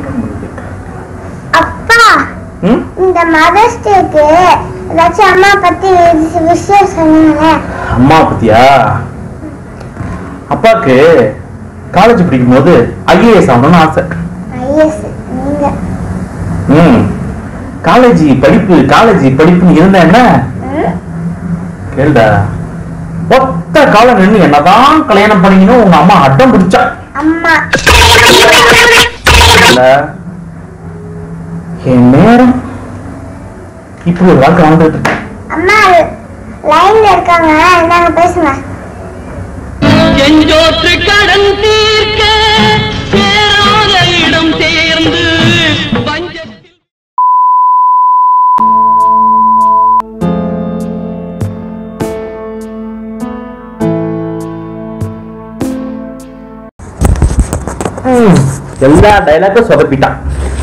அப்பா ம் இந்த மதர்ஸ் டேக்கு ஏதாச்சும் அம்மா பத்தி விஷயம் சொன்னீங்க அம்மா பத்தியா அப்பாவுக்கு காலேஜ் படிக்கும் போது ஐஏஎஸ் ஆகணும்னு ஆசை ஐஎஸ் நீங்க ம் காலேஜ் படிப்பு காலேஜ் படிப்புன்னு இருந்தா என்ன ம்? கேளுடா ஒத்த காலம் நின்று என்னதான் கல்யாணம் பண்ணிக்கணும் உங்க அம்மா அடம் பிடிச்சா அம்மா இல்ல, என் நேரம் இப்படி ஒரு வாழ்க்கை வாழ்ந்துட்டு இருக்கேன். அம்மா லைன்ல இருக்காங்க நாங்க பேசுங்க செஞ்சோற்று கடன் தீர்க்க சேராத இடம் சேர்ந்து பஞ்சத்தில் ம், எல்லா டைலாக்கும் சொதப்பிட்டான்